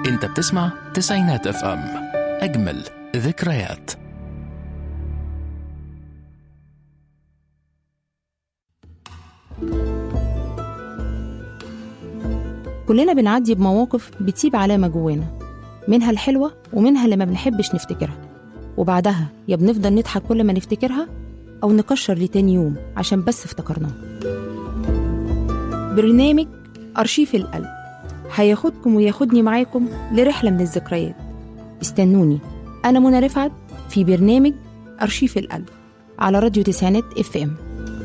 انت بتسمع تسعينات اف ام اجمل ذكريات كلنا بنعدي بمواقف بتسيب علامة جوانا منها الحلوة ومنها اللي ما بنحبش نفتكرها وبعدها يا بنفضل نضحك كل ما نفتكرها أو نكشر لتاني يوم عشان بس افتكرناها برنامج أرشيف القلب هياخدكم وياخدني معاكم لرحلة من الذكريات استنوني أنا منى رفعت في برنامج أرشيف القلب على راديو تسعينات اف ام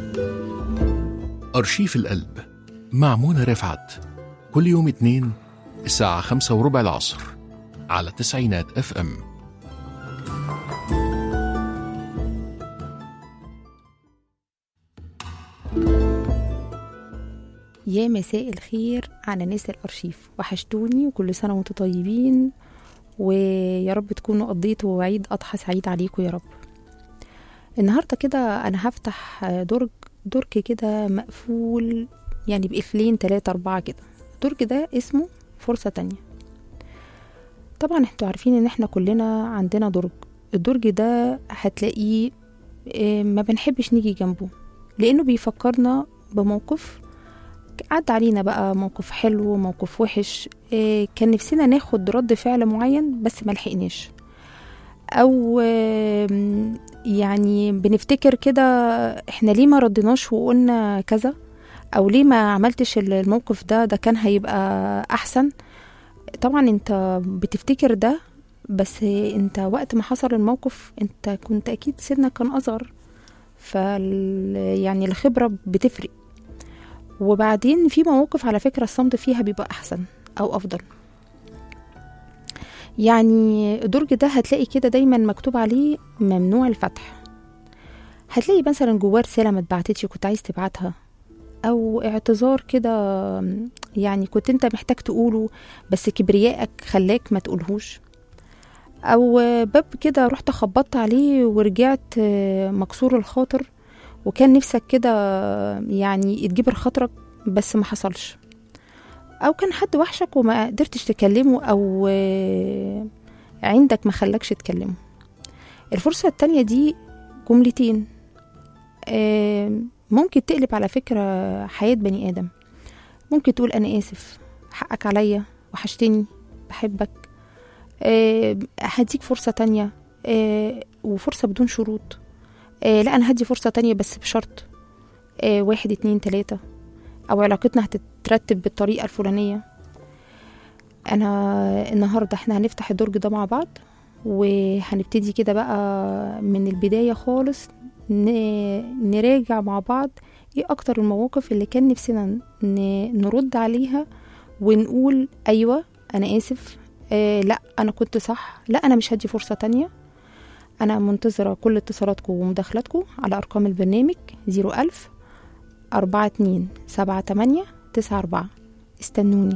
أرشيف القلب مع منى رفعت كل يوم اتنين الساعة خمسة وربع العصر على تسعينات اف ام يا مساء الخير على ناس الأرشيف وحشتوني وكل سنة وانتم طيبين ويا رب تكونوا قضيتوا عيد أضحى سعيد عليكم يا رب النهاردة كده أنا هفتح درج درج كده مقفول يعني بقفلين تلاتة أربعة كده الدرج ده اسمه فرصة تانية طبعا انتوا عارفين ان احنا كلنا عندنا درج الدرج ده هتلاقيه اه، ما بنحبش نيجي جنبه لانه بيفكرنا بموقف عدى علينا بقى موقف حلو موقف وحش اه، كان نفسنا ناخد رد فعل معين بس ما لحقناش او ام، يعني بنفتكر كده احنا ليه ما ردناش وقلنا كذا او ليه ما عملتش الموقف ده ده كان هيبقى احسن طبعا انت بتفتكر ده بس انت وقت ما حصل الموقف انت كنت اكيد سنك كان اصغر فال يعني الخبرة بتفرق وبعدين في مواقف على فكرة الصمت فيها بيبقى احسن او افضل يعني الدرج ده هتلاقي كده دايما مكتوب عليه ممنوع الفتح هتلاقي مثلا جواه رسالة ما اتبعتتش كنت عايز تبعتها او اعتذار كده يعني كنت انت محتاج تقوله بس كبريائك خلاك ما تقولهوش او باب كده رحت خبطت عليه ورجعت مكسور الخاطر وكان نفسك كده يعني يتجبر خاطرك بس ما حصلش او كان حد وحشك وما قدرتش تكلمه او عندك ما خلاكش تكلمه الفرصة التانية دي جملتين آه، ممكن تقلب على فكرة حياة بني آدم ممكن تقول أنا آسف حقك عليا وحشتني بحبك أه هديك فرصة تانية أه وفرصة بدون شروط أه لا أنا هدي فرصة تانية بس بشرط أه واحد اتنين تلاتة أو علاقتنا هتترتب بالطريقة الفلانية أنا النهاردة احنا هنفتح الدرج ده مع بعض وهنبتدي كده بقى من البداية خالص ن- نراجع مع بعض ايه اكتر المواقف اللي كان نفسنا ن- نرد عليها ونقول ايوه انا اسف آه لا انا كنت صح لا انا مش هدي فرصة تانية انا منتظرة كل اتصالاتكم ومداخلاتكم على ارقام البرنامج زيرو الف أربعة اتنين سبعة تمانية تسعة أربعة استنوني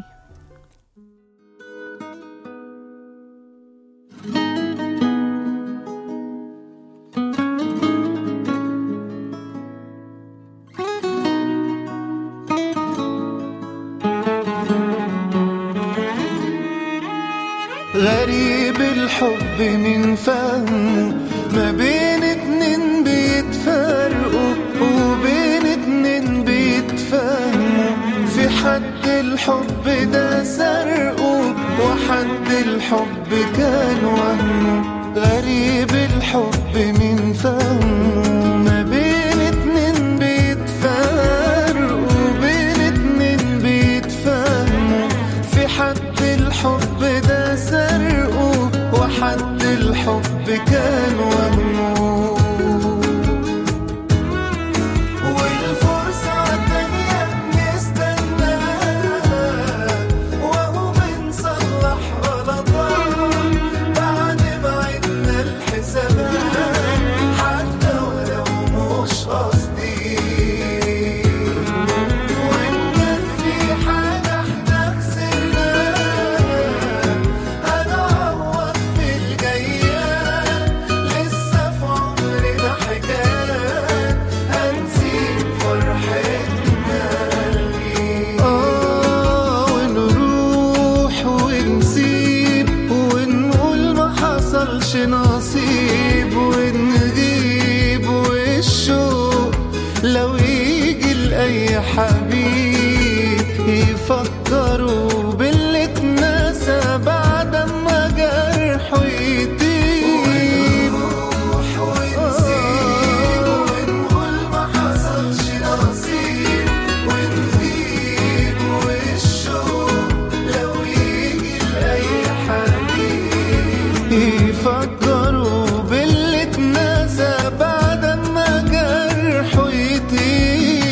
غريب الحب من فهمه ما بين اتنين بيتفرقوا وبين اتنين بيتفهموا في حد الحب ده سرقه وحد الحب كان وهمه غريب الحب من فهمه ما بين اتنين بيتفرقوا وبين اتنين بيتفهموا في حد الحب ده سرقه وحد الحب كان وهمه والفرصة تانية نستناها وهو بنصلح غلطات بعد ما عدنا الحسابات حتى ولو حصلش نصيب ونغيب والشوق لو يجي لأي حبيب يفكروا باللي اتنسى بعد ما جرحه يطيب ونروح ونسيب ونقول ما حصلش نصيب ونغيب والشوق لو يجي لأي حبيب يفكروا باللي اتنسى بعد ما جرحه يطيب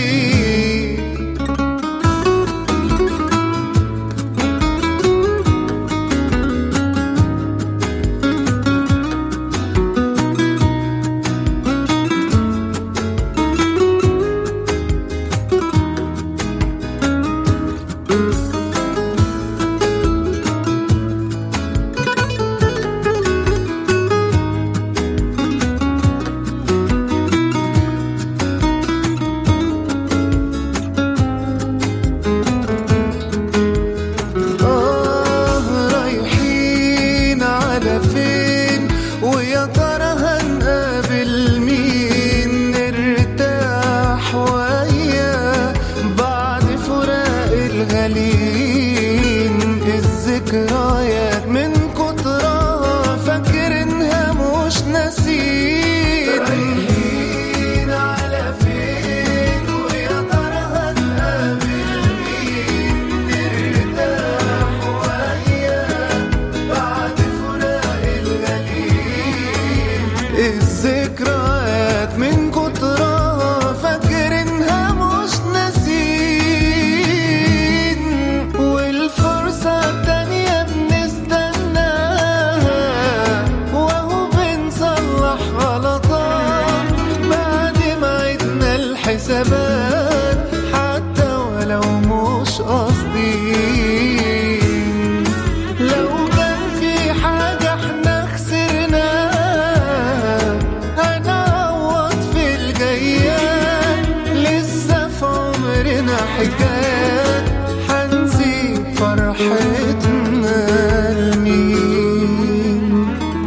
آه رايحين على فين ويا ترى هنقابل مين نرتاح وياه بعد فراق الغاليين الذكريات من كترها فاكرينها مش ناسين رايحين على فين ويا ترى هنقابل مين نرتاح وياه بعد فراق الغاليين الذكريات من كترها فاكرينها مش ناسين والفرصة التانية بنستناها وهو بنصلح غلطات بعد ما عدنا الحسابات حتى ولو مش قاصدين لو كان في حاجة احنا خسرناها هنعوض في الجايات لسه في عمرنا حكايات هنسيب فرحتنا لمين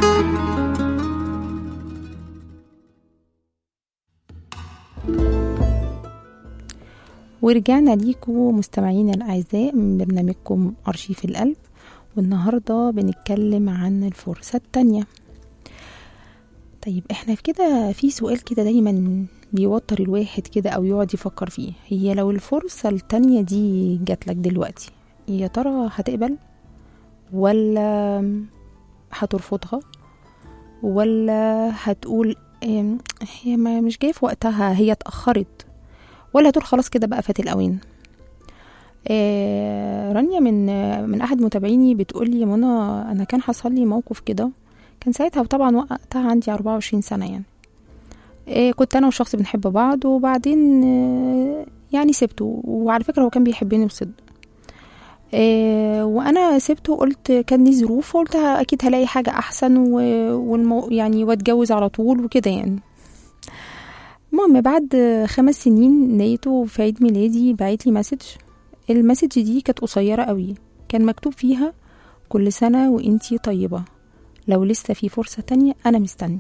ورجعنا ليكم مستمعينا الأعزاء من برنامجكم أرشيف القلب والنهاردة بنتكلم عن الفرصة التانية طيب احنا كده في سؤال كده دايما بيوتر الواحد كده أو يقعد يفكر فيه هي لو الفرصة التانية دي جاتلك دلوقتي يا ترى هتقبل ولا هترفضها ولا هتقول ام، هي ما مش جايه في وقتها هي اتأخرت ولا هتقول خلاص كده بقى فات الأوان آه رانيا من من أحد متابعيني بتقول لي يا منى أنا كان حصل لي موقف كده كان ساعتها طبعا وقتها عندي 24 سنة يعني آه كنت أنا وشخص بنحب بعض وبعدين آه يعني سبته وعلى فكرة هو كان بيحبني بصدق آه وانا سبته وقلت كان لي ظروف وقلت ه- اكيد هلاقي حاجه احسن و... والمو... يعني واتجوز على طول وكده يعني المهم بعد خمس سنين لقيته في عيد ميلادي بعت لي مسج المسج دي كانت قصيره قوي كان مكتوب فيها كل سنه وانتي طيبه لو لسه في فرصه تانية انا مستني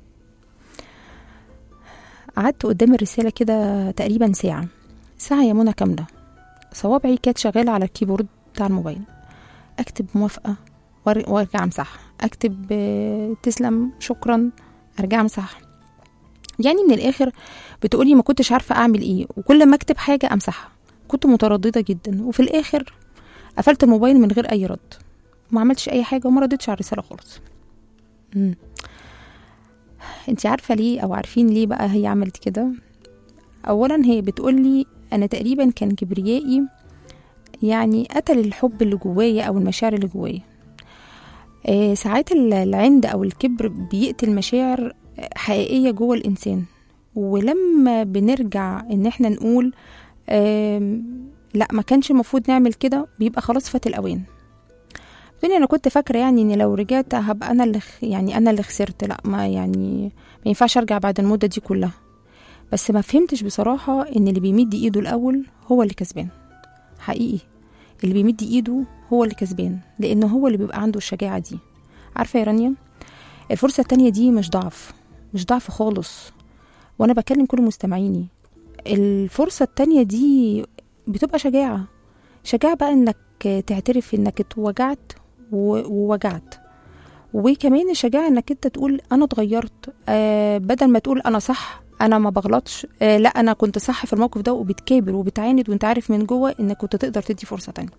قعدت قدام الرساله كده تقريبا ساعه ساعه يا منى كامله صوابعي كانت شغاله على الكيبورد بتاع الموبايل اكتب موافقه وار- وارجع امسحها اكتب آه، تسلم شكرا ارجع امسحها يعني من الاخر بتقولي ما كنتش عارفه اعمل ايه وكل ما اكتب حاجه امسحها كنت متردده جدا وفي الاخر قفلت الموبايل من غير اي رد ما عملتش اي حاجه وما ردتش على الرساله خالص مم. انت عارفه ليه او عارفين ليه بقى هي عملت كده اولا هي بتقولي انا تقريبا كان كبريائي يعني قتل الحب اللي جوايا او المشاعر اللي جوايا آه ساعات ال- العند او الكبر بيقتل مشاعر حقيقيه جوه الانسان ولما بنرجع ان احنا نقول آم، لا ما كانش المفروض نعمل كده بيبقى خلاص فات الاوان الدنيا انا كنت فاكره يعني ان لو رجعت هبقى انا اللي خ- يعني انا اللي خسرت لا ما يعني ما ينفعش ارجع بعد المده دي كلها بس ما فهمتش بصراحه ان اللي بيمد ايده الاول هو اللي كسبان حقيقي اللي بيمد ايده هو اللي كسبان لان هو اللي بيبقى عنده الشجاعه دي عارفه يا رانيا الفرصة التانية دي مش ضعف مش ضعف خالص وانا بكلم كل مستمعيني الفرصة التانية دي بتبقى شجاعة شجاعة بقى انك تعترف انك اتوجعت و- ووجعت وكمان الشجاعة انك انت تقول انا اتغيرت آه بدل ما تقول انا صح انا ما بغلطش آه لا انا كنت صح في الموقف ده وبتكابر وبتعاند وانت عارف من جوه انك كنت تقدر تدي فرصة تانية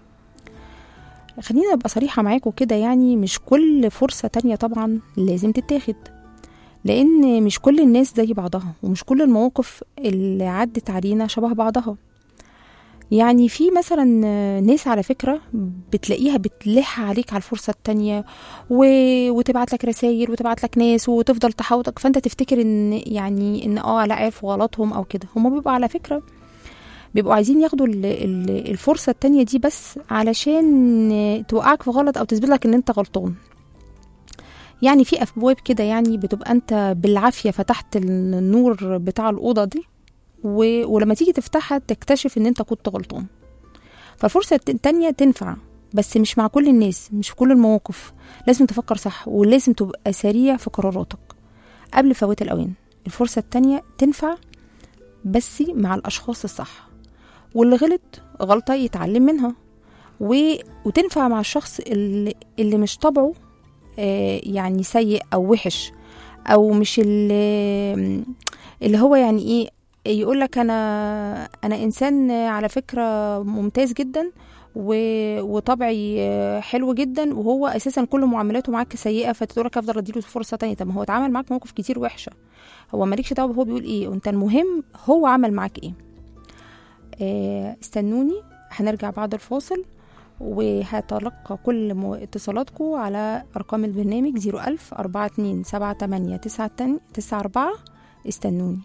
خليني ابقى صريحة معاكم كده يعني مش كل فرصة تانية طبعا لازم تتاخد لان مش كل الناس زي بعضها ومش كل المواقف اللي عدت علينا شبه بعضها يعني في مثلا ناس على فكرة بتلاقيها بتلح عليك على الفرصة التانية و... وتبعت لك رسائل وتبعت لك ناس وتفضل تحاوطك فانت تفتكر ان يعني ان اه لا عرفوا غلطهم او كده هما بيبقوا على فكرة بيبقوا عايزين ياخدوا ال- ال- الفرصة التانية دي بس علشان توقعك في غلط او تثبت لك ان انت غلطان يعني في ابواب كده يعني بتبقى انت بالعافيه فتحت النور بتاع الاوضه دي و... ولما تيجي تفتحها تكتشف ان انت كنت غلطان فالفرصه الت- التانية تنفع بس مش مع كل الناس مش في كل المواقف لازم تفكر صح ولازم تبقى سريع في قراراتك قبل فوات الاوان الفرصه التانية تنفع بس مع الاشخاص الصح واللي غلط غلطه يتعلم منها و... وتنفع مع الشخص اللي, اللي مش طبعه آه، يعني سيء او وحش او مش اللي, اللي هو يعني ايه يقول لك انا انا انسان على فكره ممتاز جدا و- وطبعي آه، حلو جدا وهو اساسا كل معاملاته معاك سيئه فتقول لك افضل اديله فرصه تانية طب ما هو اتعامل معاك مواقف كتير وحشه هو مالكش دعوه هو بيقول ايه وانت المهم هو عمل معاك ايه آه، استنوني هنرجع بعد الفاصل وهتلقى كل م- اتصالاتكم على أرقام البرنامج 01000 42 78 94 استنوني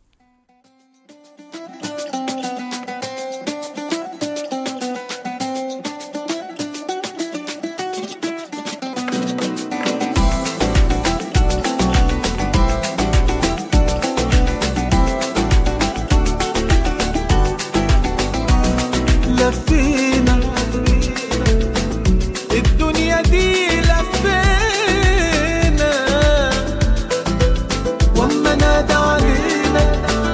لفينا الدنيا دي لفينا واما نادى علينا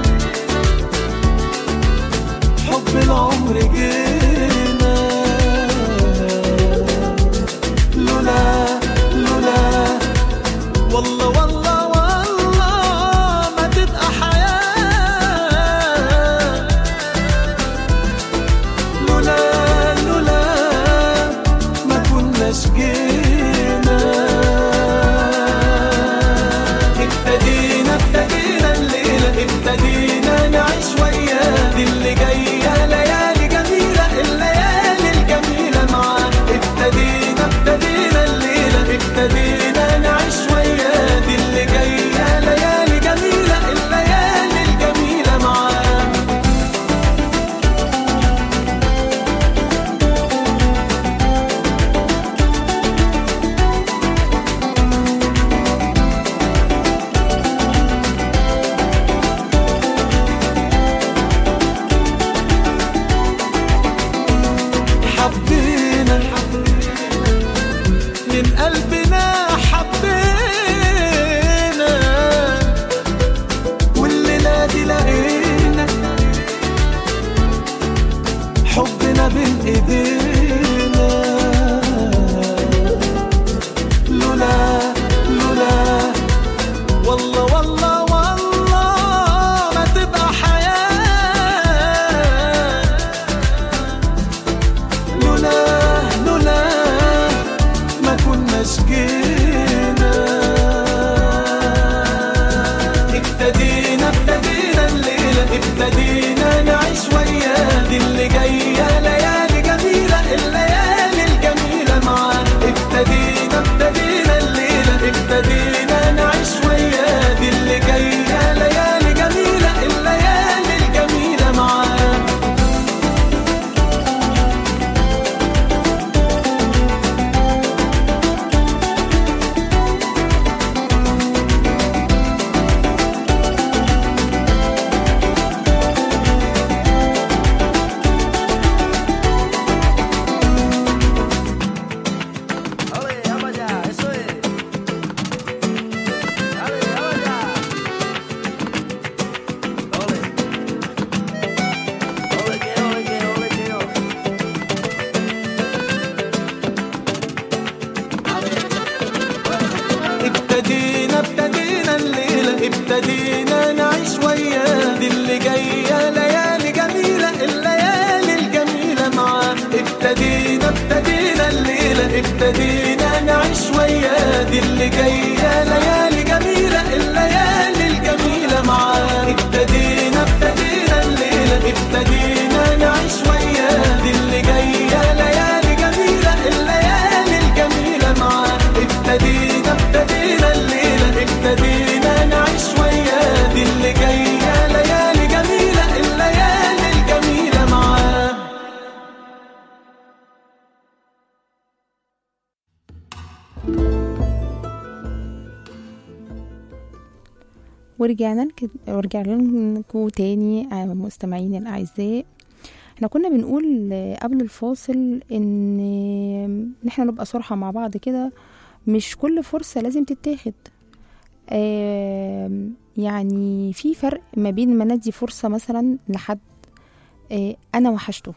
حب العمر جينا لولا لولا والله والله والله ما تبقى حياه لولا لولا ما كناش جينا ابتدينا ابتدينا الليلة ابتدينا نعيش وياه دي اللي جاية ليالي جميلة الليالي الجميلة معاه ابتدينا ابتدينا الليلة ابتدينا نعيش وياه دي اللي جاية ليالي جميلة الليالي الجميلة معاه حبينا من قلبنا حبينا والليلة دي لقينا حبنا بين ايدينا لولا لولا والله والله والله ما تبقى حياه لولا لولا ما كناش جينا ابتدينا ابتدينا الليلة ابتدينا نعيش وياه دي اللي جاية ليالي جميلة الليالي ابتدينا نعيش وياه دي اللي جاية ليالي جميلة الليالي الجميلة معاه ابتدينا ابتدينا الليلة ابتدينا نعيش وياه دي اللي جاية ليالي جميلة الليالي الجميلة معاه ابتدينا ابتدينا الليلة ابتدينا نعيش وياه دي اللي جاية ليالي جميلة الليالي الجميلة معاه ابتدينا ابتدينا الليلة ابتدينا نعيش وياه دي اللي جاية ليالي جميلة الليالي الجميلة معاه ورجعنا لك ورجعنا لكم تاني آه، مستمعين الاعزاء احنا كنا بنقول آه، قبل الفاصل ان آه، ان احنا نبقى صراحة مع بعض كده مش كل فرصة لازم تتاخد آم، يعني في فرق ما بين ما ندي فرصة مثلا لحد آه، انا وحشته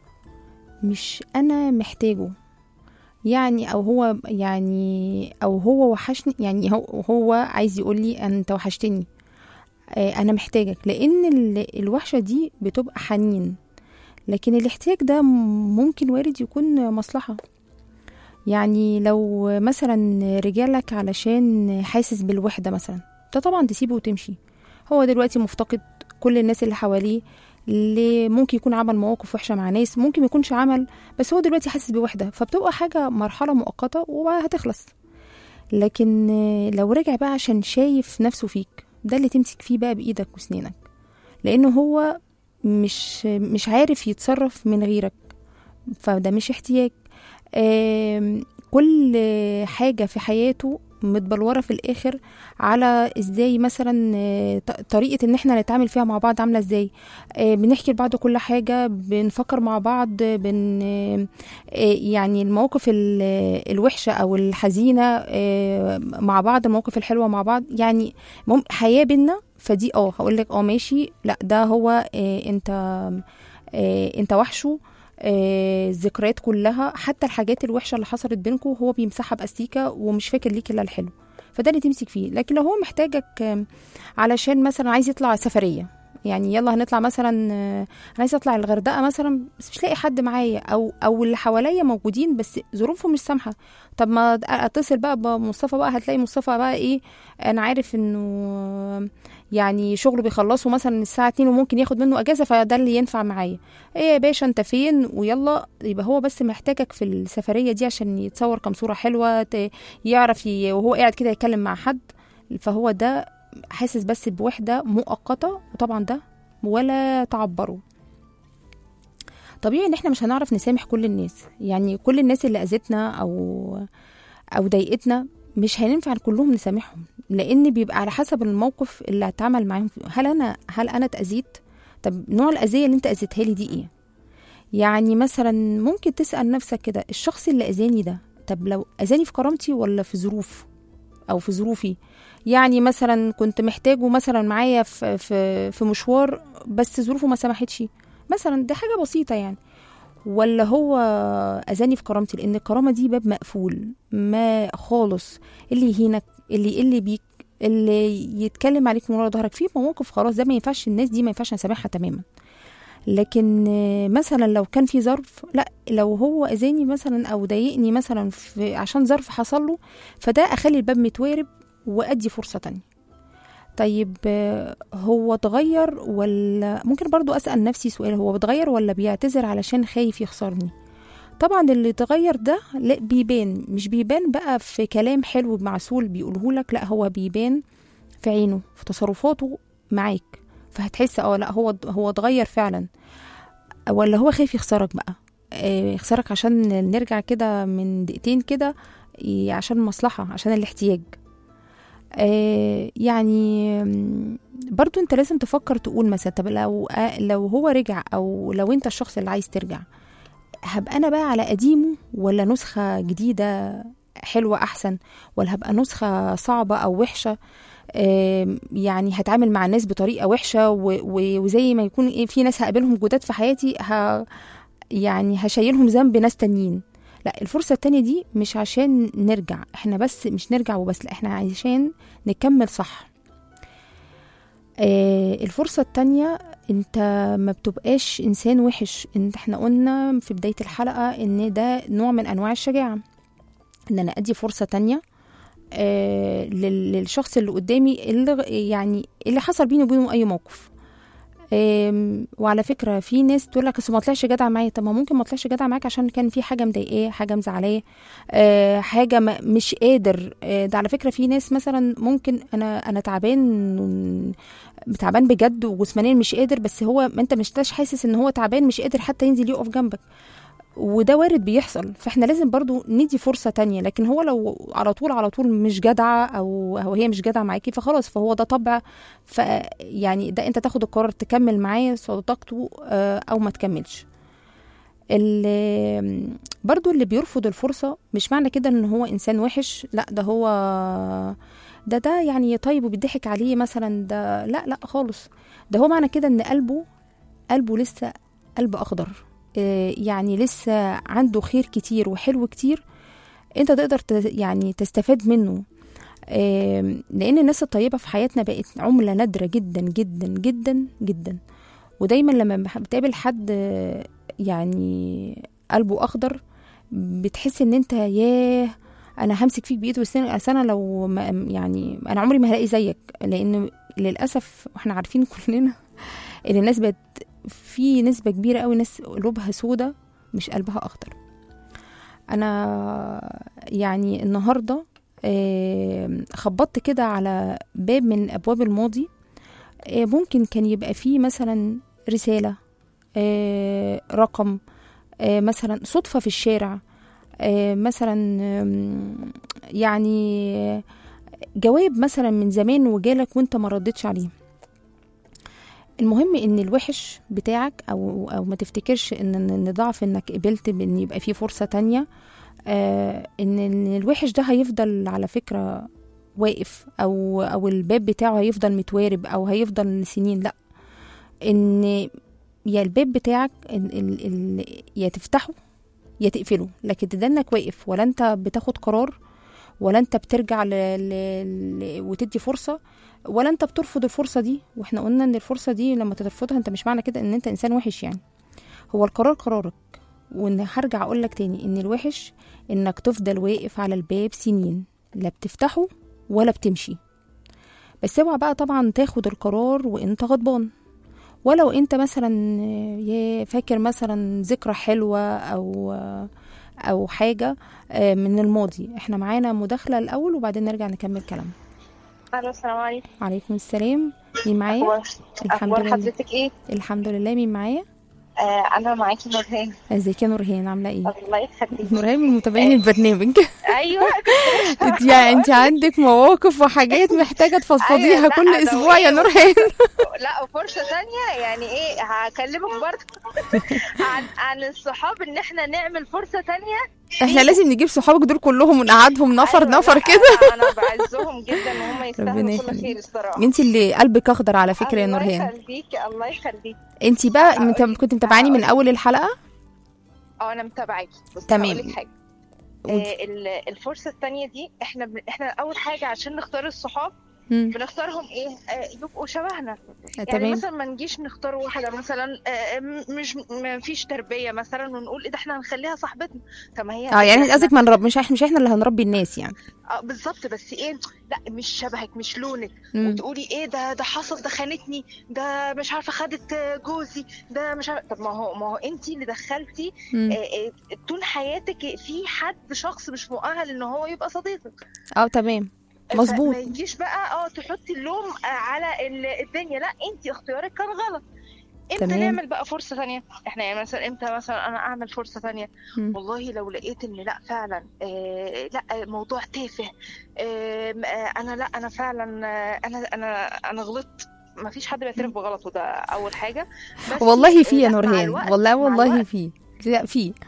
مش انا محتاجه يعني او هو يعني او هو وحشني يعني هو هو عايز يقول لي انت وحشتني آه، انا محتاجك لان ال- الوحشه دي بتبقى حنين لكن الاحتياج ده ممكن وارد يكون مصلحه يعني لو مثلا رجالك علشان حاسس بالوحده مثلا ده طبعا تسيبه وتمشي هو دلوقتي مفتقد كل الناس اللي حواليه اللي ممكن يكون عمل مواقف وحشه مع ناس ممكن ما يكونش عمل بس هو دلوقتي حاسس بوحده فبتبقى حاجه مرحله مؤقته وهتخلص لكن آه، لو رجع بقى عشان شايف نفسه فيك ده اللي تمسك فيه بقى بايدك وسنينك لانه هو مش مش عارف يتصرف من غيرك فده مش احتياج آم، كل حاجة في حياته متبلورة في الآخر على ازاي مثلا آه، ط- طريقة ان احنا نتعامل فيها مع بعض عاملة ازاي آه، بنحكي لبعض كل حاجة بنفكر مع بعض بن آه، آه، يعني المواقف ال- الوحشة أو الحزينة آه، مع بعض المواقف الحلوة مع بعض يعني مم- حياة بينا فدي اه هقول لك اه ماشي لا ده هو آه، انت آه، انت وحشه آه، الذكريات كلها حتى الحاجات الوحشة اللي حصلت بينكم هو بيمسحها بأستيكة ومش فاكر ليك إلا الحلو فده اللي تمسك فيه لكن لو هو محتاجك آم، علشان مثلا عايز يطلع سفرية يعني يلا هنطلع مثلا آه، عايز اطلع الغردقه مثلا بس مش لاقي حد معايا او او اللي حواليا موجودين بس ظروفهم مش سامحه طب ما اتصل بقى بمصطفى بقى هتلاقي مصطفى بقى ايه انا عارف انه يعني شغله بيخلصه مثلا الساعه 2 وممكن ياخد منه اجازه فده اللي ينفع معايا ايه يا باشا انت فين ويلا يبقى هو بس محتاجك في السفريه دي عشان يتصور كام صوره حلوه ت- يعرف ي... وهو قاعد كده يتكلم مع حد فهو ده حاسس بس بوحده مؤقته وطبعا ده ولا تعبروا طبيعي ان احنا مش هنعرف نسامح كل الناس يعني كل الناس اللي اذتنا او او ضايقتنا مش هينفع كلهم نسامحهم لان بيبقى على حسب الموقف اللي هتعمل معاهم فيه. هل انا هل انا اتاذيت طب نوع الاذيه اللي انت اذيتها لي دي ايه يعني مثلا ممكن تسال نفسك كده الشخص اللي اذاني ده طب لو اذاني في كرامتي ولا في ظروف او في ظروفي يعني مثلا كنت محتاجه مثلا معايا في في في مشوار بس ظروفه ما سمحتش مثلا دي حاجه بسيطه يعني ولا هو اذاني في كرامتي لان الكرامه دي باب مقفول ما خالص اللي يهينك اللي يقل بيك اللي يتكلم عليك من ورا ظهرك في مواقف خلاص ده ما ينفعش الناس دي ما ينفعش نسامحها تماما لكن آه، مثلا لو كان في ظرف لا لو هو اذاني مثلا او ضايقني مثلا في عشان ظرف حصل له فده اخلي الباب متوارب وادي فرصه تانية طيب آه، هو اتغير ولا ممكن برضو اسال نفسي سؤال هو بيتغير ولا بيعتذر علشان خايف يخسرني طبعا اللي اتغير ده لا بيبان مش بيبان بقى في كلام حلو معسول بيقوله لك لا هو بيبان في عينه في تصرفاته معاك فهتحس اه لا هو هو اتغير فعلا ولا هو خايف يخسرك بقى آه، يخسرك عشان نرجع كده من دقيقتين كده ي- عشان مصلحة عشان الاحتياج آه، يعني مم، برضو انت لازم تفكر تقول مثلا طب لو آه، لو هو رجع او لو انت الشخص اللي عايز ترجع هبقى انا بقى على قديمه ولا نسخة جديدة حلوة احسن ولا هبقى نسخة صعبة او وحشة آم، يعني هتعامل مع الناس بطريقة وحشة و- و- وزي ما يكون ايه في ناس هقابلهم جداد في حياتي ه يعني هشيلهم ذنب ناس تانيين لا الفرصة التانية دي مش عشان نرجع احنا بس مش نرجع وبس لا احنا عشان نكمل صح آه الفرصة التانية انت ما بتبقاش انسان وحش انت احنا قلنا في بداية الحلقة ان ده نوع من انواع الشجاعة ان انا ادي فرصة تانية آه لل- للشخص اللي قدامي اللي غ- يعني اللي حصل بيني وبينه اي موقف آم، وعلى فكره في ناس تقول لك اصل ما طلعش جدع معايا طب ما ممكن ما طلعش جدع معاك عشان كان في حاجه مضايقاه حاجه مزعلاه آه، حاجه ما مش قادر آه، ده على فكره في ناس مثلا ممكن انا انا تعبان تعبان بجد وجسمانيا مش قادر بس هو ما انت مش مش حاسس ان هو تعبان مش قادر حتى ينزل يقف جنبك وده وارد بيحصل فاحنا لازم برضو ندي فرصة تانية لكن هو لو على طول على طول مش جدعة أو أو هي مش جدعة معاكي فخلاص فهو ده طبع ف يعني ده أنت تاخد القرار تكمل معاه صداقته آه، أو ما تكملش ال- برضو اللي بيرفض الفرصة مش معنى كده ان هو انسان وحش لا ده هو ده ده يعني طيب وبيضحك عليه مثلا ده لا لا خالص ده هو معنى كده ان قلبه قلبه لسه قلب اخضر آه، يعني لسه عنده خير كتير وحلو كتير انت تقدر ت- يعني تستفاد منه آم، لان الناس الطيبه في حياتنا بقت عمله نادره جدا جدا جدا جدا ودايما لما بح- بتقابل حد آه، يعني قلبه اخضر بتحس ان انت ياه انا همسك فيك بايد وسنان أصل انا لو ما يعني انا عمري ما هلاقي زيك لان للاسف احنا عارفين كلنا ان الناس بقت في نسبه كبيره قوي ناس قلوبها سودة مش قلبها اخضر انا يعني النهارده آه، خبطت كده على باب من ابواب الماضي آه، ممكن كان يبقى فيه مثلا رساله آه، رقم آه، مثلا صدفه في الشارع آه، مثلا آم، يعني آه، جواب مثلا من زمان وجالك وانت ما ردتش عليه المهم ان الوحش بتاعك او او ما تفتكرش ان ان ضعف انك قبلت بان يبقى في فرصه تانية آه ان إن الوحش ده هيفضل على فكره واقف او او الباب بتاعه هيفضل متوارب او هيفضل سنين لا ان يا الباب بتاعك ال ال ال يا تفتحه يا تقفله لكن ده انك واقف ولا انت بتاخد قرار ولا انت بترجع ل... ل... ل... وتدي فرصه ولا انت بترفض الفرصه دي واحنا قلنا ان الفرصه دي لما ترفضها انت مش معنى كده ان انت انسان وحش يعني هو القرار قرارك وان هرجع اقول لك تاني ان الوحش انك تفضل واقف على الباب سنين لا بتفتحه ولا بتمشي بس اوعى بقى طبعا تاخد القرار وانت غضبان ولو انت مثلا يا فاكر مثلا ذكرى حلوه او او حاجه آه، من الماضي احنا معانا مداخله الاول وبعدين نرجع نكمل كلامنا الو السلام عليكم عليكم السلام مين معايا اخبار الحمد اخبار لله حضرتك ايه الحمد لله مين معايا آه انا معاكي نورهان ازيك يا نورهان عامله ايه الله يخليك نورهان من متابعين البرنامج ايوه انت يعني انت عندك مواقف وحاجات محتاجه تفضفضيها أيوة، لا، كل ده اسبوع يا وإيه؟ نورهان لا فرصه ثانيه يعني ايه هكلمك برضه عن عن الصحاب ان احنا نعمل فرصه ثانيه احنا لازم نجيب صحابك دول كلهم ونقعدهم نفر نفر كده انا بعزهم جدا وهم ربنا يستاهلوا كل يخليك. خير الصراحه انت اللي قلبك اخضر على فكره يا نورهان الله يخليكي الله يخليك انت بقى انت هقولك- كنت متابعاني من هقولك. اول الحلقه اه انا متابعاكي بس تمام. هقولك حاجه قولي. آه، ال- الفرصه الثانيه دي احنا بن... احنا اول حاجه عشان نختار الصحاب مم. بنختارهم ايه آه، يبقوا شبهنا يعني تمام مثلا ما نجيش نختار واحده مثلا آه، م- مش ما فيش تربيه مثلا ونقول ايه ده احنا هنخليها صاحبتنا طب ما هي اه يعني إحنا- قصدك ما نرب مش احنا مش احنا اللي هنربي الناس يعني اه بالظبط بس ايه لا مش شبهك مش لونك مم. وتقولي ايه ده ده حصل ده خانتني ده مش عارفه خدت آه، جوزي ده مش عارفه طب ما هو ما هو انت اللي دخلتي مم. آه، آه، طول حياتك في حد شخص مش مؤهل ان هو يبقى صديقك اه تمام مظبوط ما يجيش بقى اه تحطي اللوم آه، على ال- الدنيا لا انت اختيارك كان غلط امتى تمام. نعمل بقى فرصه ثانيه احنا يعني مثلا امتى مثلا انا اعمل فرصه ثانيه مم. والله لو لقيت ان لا فعلا آه لا موضوع تافه آه م- آه انا لا انا فعلا آه انا انا انا غلطت ما فيش حد بيعترف بغلطه ده اول حاجه بس والله في آه، يا لا، مع نورهان الوقت- والله مع والله الوقت في لا في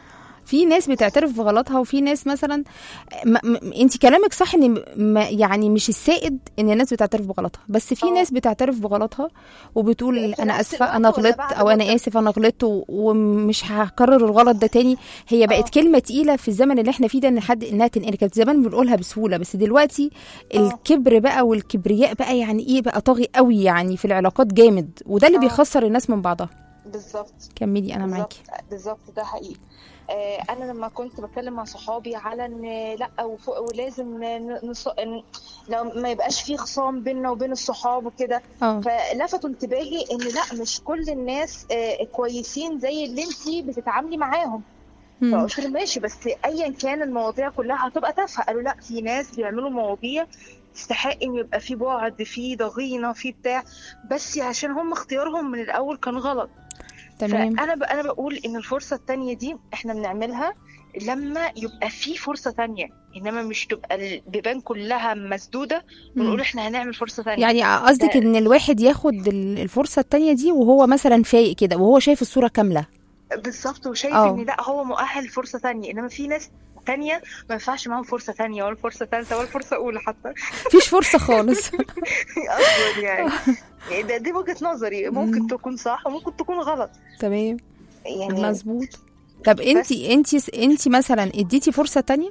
في ناس بتعترف بغلطها وفي ناس مثلا م... م... انت كلامك صح ان م... ما- يعني مش السائد ان الناس بتعترف بغلطها بس في اه. ناس بتعترف بغلطها وبتقول في انا نفس اسفه الوقت انا ولا غلطت بعد او انا مدة؟ اسف انا غلطت و... ومش هكرر الغلط ده تاني هي بقت اه. كلمه تقيله في الزمن اللي احنا فيه ده ان حد انها تنقل كانت زمان بنقولها بسهوله بس دلوقتي اه. الكبر بقى والكبرياء بقى يعني ايه بقى طاغي قوي يعني في العلاقات جامد وده اللي اه. بيخسر الناس من بعضها بالظبط كملي انا بالظبط معاكي بالظبط ده حقيقي آه، انا لما كنت بتكلم مع صحابي على ان لا وفوق ولازم ن- نص... ن- لو ما يبقاش في خصام بيننا وبين الصحاب وكده اه فلفتوا انتباهي ان لا مش كل الناس آه، كويسين زي اللي انت بتتعاملي معاهم مم. فقلت لهم ماشي بس ايا كان المواضيع كلها هتبقى تافهه قالوا لا في ناس بيعملوا مواضيع تستحق ان يبقى في بعد في ضغينه في بتاع بس عشان هم اختيارهم من الاول كان غلط تمام فانا ب... انا بقول ان الفرصه التانية دي احنا بنعملها لما يبقى في فرصه تانية انما مش تبقى البيبان كلها مسدوده ونقول مم. احنا هنعمل فرصه تانية يعني قصدك ده- ان الواحد ياخد ال- الفرصه التانية دي وهو مثلا فايق كده وهو شايف الصوره كامله بالظبط وشايف اه. ان لا هو مؤهل لفرصه تانية انما في ناس تانية ما ينفعش معاهم فرصة تانية ولا فرصة ثالثة ولا فرصة أولى حتى مفيش فرصه خالص أصلا يعني ده دي وجهة نظري ممكن مم. تكون صح وممكن تكون غلط تمام يعني مظبوط طب انتي انتي انتي مثلا اديتي فرصه تانية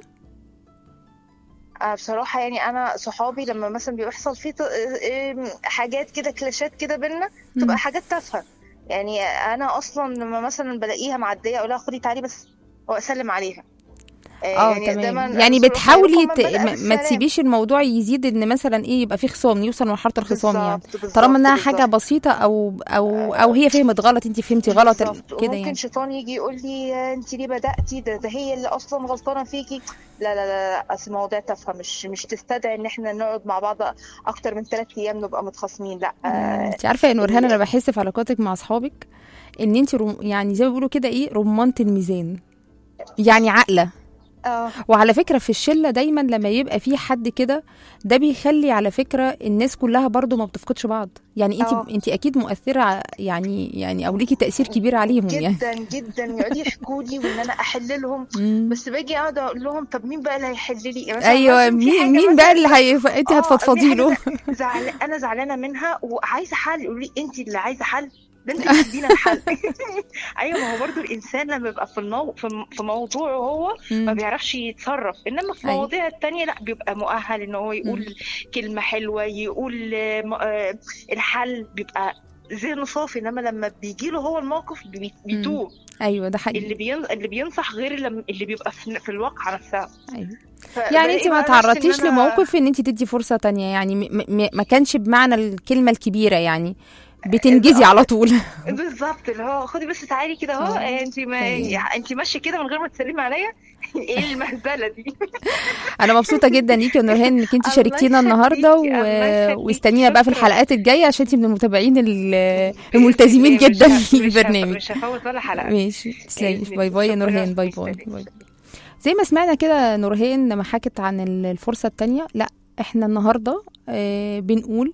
آه، بصراحة يعني أنا صحابي لما مثلا بيحصل في ت- آه، حاجات كده كلاشات كده بينا مم. تبقى حاجات تافهة يعني أنا أصلا لما مثلا بلاقيها معدية أقول لها خدي تعالي بس وأسلم عليها اه يعني دايما تمام يعني الرسول بتحاولي خيركم ت... من بدأ ما- ما بالسلام. تسيبيش الموضوع يزيد ان مثلا ايه يبقى في خصام يوصل لمرحله الخصام يعني بالظبط، بالظبط، طالما انها بالظبط. حاجه بسيطه او او او هي فهمت غلط انت فهمتي غلط ال- بالظبط. كده وممكن يعني شيطان يجي يقول لي انت ليه بدأتي ده, ده هي اللي اصلا غلطانه فيكي لا لا لا, لا. اصل المواضيع تافهه مش مش تستدعي ان احنا نقعد مع بعض اكتر من ثلاث ايام نبقى متخاصمين لا آه انت عارفه يا نورهان انا بحس في علاقاتك مع اصحابك ان انت رم... يعني زي ما بيقولوا كده ايه رمانه الميزان يعني عاقله اه وعلى فكره في الشله دايما لما يبقى في حد كده ده بيخلي على فكره الناس كلها برضو ما بتفقدش بعض يعني انت اه. انت اكيد مؤثره ع- يعني يعني او ليكي تاثير كبير عليهم يعني جدا جدا يقعدوا يحكوا لي وان انا احل لهم مم. بس باجي اقعد اقول لهم طب مين بقى اللي هيحل لي يعني مثلا ايوه مثلا في مين حاجة مين مثلا بقى اللي هي... انت اه، هتفضفضي في له حاجة زعل... انا زعلانه منها وعايزه حل يقولوا لي انت اللي عايزه حل ده انت اللي تدينا الحل ايوه ما هو برضو الانسان لما بيبقى في المو... في م- في موضوعه هو ما مم. بيعرفش يتصرف انما في أيوة. مواضيع التانية لا بيبقى مؤهل ان هو يقول كلمه حلوه يقول آه، م- آه، الحل بيبقى ذهنه صافي انما لما بيجي له هو الموقف بي- بيتوه ايوه ده حقيقي اللي بين... اللي بينصح غير لما... اللي بيبقى في, في الواقع نفسها ايوه ف- يعني بلاقي انت ما بقى نفسي إن تعرضتيش أنا- لموقف ان انت تدي فرصه تانية يعني م... م... ما كانش بمعنى الكلمه الكبيره يعني بتنجزي على طول بالظبط اللي هو خدي بس تعالي كده اهو اه. انت ما أيوة. انت ماشيه كده من غير ما تسلمي عليا ايه المهزله دي انا مبسوطه جدا ليكي يا نورهان انك انت الله شاركتينا يخليكي، النهارده و... الله يخليكي، واستنينا بقى في شكراً. الحلقات الجايه عشان انت من المتابعين ال- الملتزمين مش جدا ه- مش ه- للبرنامج مش هفوت ولا حلقه ماشي تسلمي بإذن باي باي يا الله. نورهان شكراً. باي باي يسلمك. باي زي ما سمعنا كده نورهان لما حكت عن ال- الفرصة التانية لا احنا النهاردة آه بنقول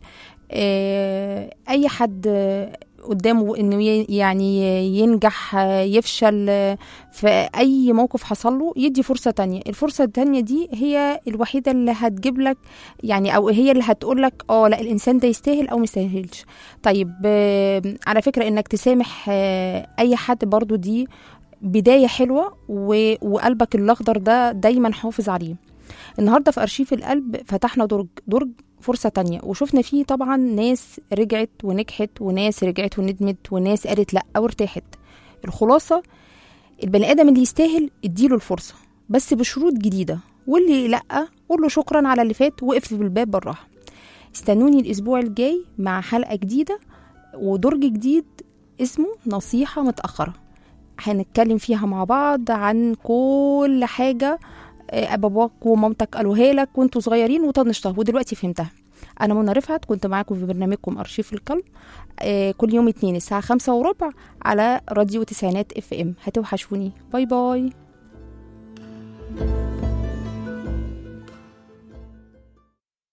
آه اي حد آه، قدامه انه ي- يعني ينجح آه، يفشل آه، في اي موقف حصل له يدي فرصة تانية الفرصة التانية دي هي الوحيدة اللي هتجيب لك يعني او هي اللي هتقول لك اه لا الانسان ده يستاهل او ما يستاهلش طيب آه، على فكرة انك تسامح آه، اي حد برضو دي بداية حلوة و... وقلبك الأخضر ده دايما حافظ عليه النهاردة في أرشيف القلب فتحنا درج درج فرصة تانية وشفنا فيه طبعا ناس رجعت ونجحت وناس رجعت وندمت وناس قالت لأ وارتاحت الخلاصة البني آدم اللي يستاهل اديله الفرصة بس بشروط جديدة واللي لأ قول له شكرا على اللي فات وقف بالباب بالراحة استنوني الأسبوع الجاي مع حلقة جديدة ودرج جديد اسمه نصيحة متأخرة هنتكلم فيها مع بعض عن كل حاجة آه، باباك ومامتك قالوها لك وانتوا صغيرين وطنشتها ودلوقتي فهمتها أنا منى رفعت كنت معاكم في برنامجكم أرشيف القلب آه، كل يوم اتنين الساعة خمسة وربع على راديو تسعينات اف ام هتوحشوني باي باي